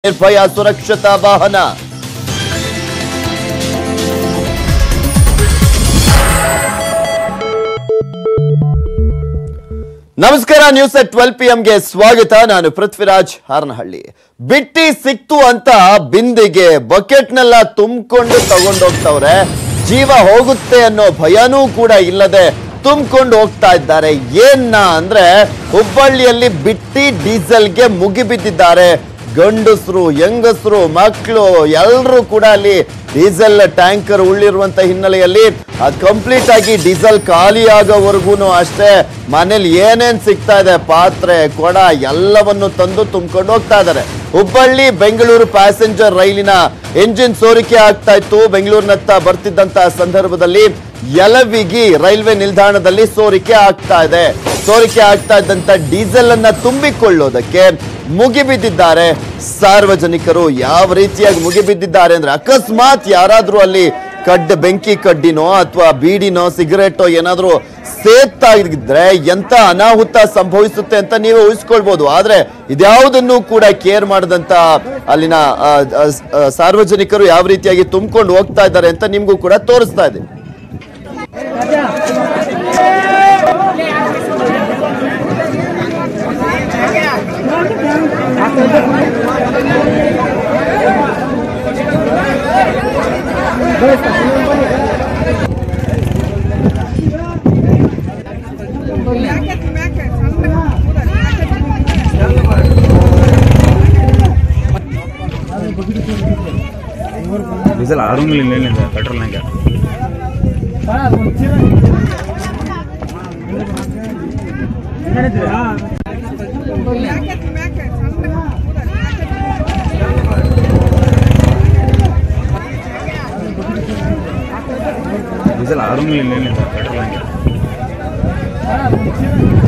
ನಿರ್ಭಯ ಸುರಕ್ಷತಾ ವಾಹನ ನಮಸ್ಕಾರ ನ್ಯೂಸ್ ಅಟ್ ಟ್ವೆಲ್ ಪಿ ಎಂಗೆ ಸ್ವಾಗತ ನಾನು ಪೃಥ್ವಿರಾಜ್ ಹಾರನಹಳ್ಳಿ ಬಿಟ್ಟಿ ಸಿಕ್ತು ಅಂತ ಬಿಂದಿಗೆ ಬಕೆಟ್ನೆಲ್ಲ ತುಂಬಿಕೊಂಡು ತಗೊಂಡೋಗ್ತವ್ರೆ ಜೀವ ಹೋಗುತ್ತೆ ಅನ್ನೋ ಭಯನೂ ಕೂಡ ಇಲ್ಲದೆ ತುಂಬಿಕೊಂಡು ಹೋಗ್ತಾ ಇದ್ದಾರೆ ಏನ್ನ ಅಂದ್ರೆ ಹುಬ್ಬಳ್ಳಿಯಲ್ಲಿ ಬಿಟ್ಟಿ ಡೀಸೆಲ್ಗೆ ಮುಗಿಬಿದ್ದಿದ್ದಾರೆ ಗಂಡಸರು ಹೆಂಗಸರು ಮಕ್ಕಳು ಎಲ್ಲರೂ ಕೂಡ ಅಲ್ಲಿ ಡೀಸೆಲ್ ಟ್ಯಾಂಕರ್ ಉಳ್ಳಿರುವಂತ ಹಿನ್ನೆಲೆಯಲ್ಲಿ ಅದು ಕಂಪ್ಲೀಟ್ ಆಗಿ ಡೀಸೆಲ್ ಖಾಲಿ ಆಗೋವರೆಗೂ ಅಷ್ಟೇ ಮನೇಲಿ ಏನೇನ್ ಸಿಗ್ತಾ ಇದೆ ಪಾತ್ರೆ ಕೊಡ ಎಲ್ಲವನ್ನು ತಂದು ತುಂಬಿಕೊಂಡು ಹೋಗ್ತಾ ಇದ್ದಾರೆ ಹುಬ್ಬಳ್ಳಿ ಬೆಂಗಳೂರು ಪ್ಯಾಸೆಂಜರ್ ರೈಲಿನ ಎಂಜಿನ್ ಸೋರಿಕೆ ಆಗ್ತಾ ಇತ್ತು ಬೆಂಗಳೂರಿನತ್ತ ಬರ್ತಿದ್ದಂತ ಸಂದರ್ಭದಲ್ಲಿ ಯಲವಿಗಿ ರೈಲ್ವೆ ನಿಲ್ದಾಣದಲ್ಲಿ ಸೋರಿಕೆ ಆಗ್ತಾ ಇದೆ ಸೋರಿಕೆ ಆಗ್ತಾ ಇದ್ದಂತ ಡೀಸೆಲ್ ಅನ್ನ ತುಂಬಿಕೊಳ್ಳೋದಕ್ಕೆ ಮುಗಿಬಿದ್ದಿದ್ದಾರೆ ಸಾರ್ವಜನಿಕರು ಯಾವ ರೀತಿಯಾಗಿ ಮುಗಿಬಿದ್ದಿದ್ದಾರೆ ಅಂದ್ರೆ ಅಕಸ್ಮಾತ್ ಯಾರಾದ್ರೂ ಅಲ್ಲಿ ಕಡ್ಡ ಬೆಂಕಿ ಕಡ್ಡಿನೋ ಅಥವಾ ಬೀಡಿನೋ ಸಿಗರೇಟೋ ಏನಾದ್ರೂ ಸೇತ್ತಾಗಿದ್ರೆ ಎಂತ ಅನಾಹುತ ಸಂಭವಿಸುತ್ತೆ ಅಂತ ನೀವೇ ಊಹಿಸ್ಕೊಳ್ಬಹುದು ಆದ್ರೆ ಇದ್ಯಾವುದನ್ನು ಕೂಡ ಕೇರ್ ಮಾಡದಂತ ಅಲ್ಲಿನ ಆ, ಆ, ಆ, ಸಾರ್ವಜನಿಕರು ಯಾವ ರೀತಿಯಾಗಿ ತುಂಬಿಕೊಂಡು ಹೋಗ್ತಾ ಇದ್ದಾರೆ ಅಂತ ನಿಮ್ಗೂ ಕೂಡ ತೋರಿಸ್ತಾ ಇದೆ ಡೀಸೆಲ್ ಆರು ಇಲ್ಲ ಇಲ್ಲಿಂದ ಪೆಟ್ರೋಲ್ನಾಗ ಡೀಸೆಲ್ ಆರು ಇಲ್ಲ ಇಲ್ಲಿಂದ ಪೆಟ್ರೋಲ್ನಾಗ